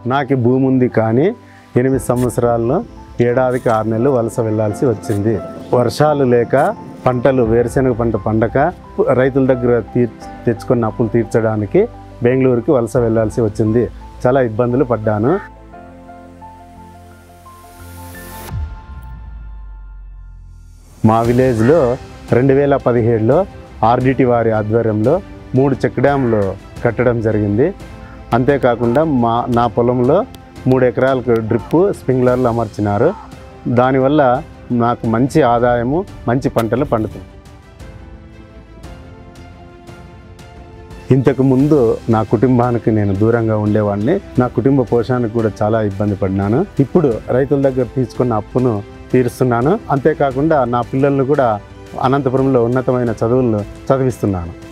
నాకు ఈ భూమి ఉంది కానీ ఎనిమిది సంవత్సరాల్లో ఏడాదికి ఆరు నెలలు వలస వెళ్ళాల్సి వచ్చింది వర్షాలు లేక పంటలు వేరుశనగ పంట పండక రైతుల దగ్గర తీర్ తెచ్చుకున్న అప్పులు తీర్చడానికి బెంగళూరుకి వలస వెళ్ళాల్సి వచ్చింది చాలా ఇబ్బందులు పడ్డాను మా విలేజ్లో రెండు వేల పదిహేడులో ఆర్డిటి వారి ఆధ్వర్యంలో మూడు చెక్ డ్యామ్లు కట్టడం జరిగింది అంతేకాకుండా మా నా పొలంలో మూడు ఎకరాలకు డ్రిప్ స్ప్రింక్లర్లు అమర్చినారు దానివల్ల నాకు మంచి ఆదాయము మంచి పంటలు పండుతాయి ఇంతకు ముందు నా కుటుంబానికి నేను దూరంగా ఉండేవాడిని నా కుటుంబ పోషణకు కూడా చాలా ఇబ్బంది పడినాను ఇప్పుడు రైతుల దగ్గర తీసుకున్న అప్పును తీరుస్తున్నాను అంతేకాకుండా నా పిల్లలను కూడా అనంతపురంలో ఉన్నతమైన చదువులను చదివిస్తున్నాను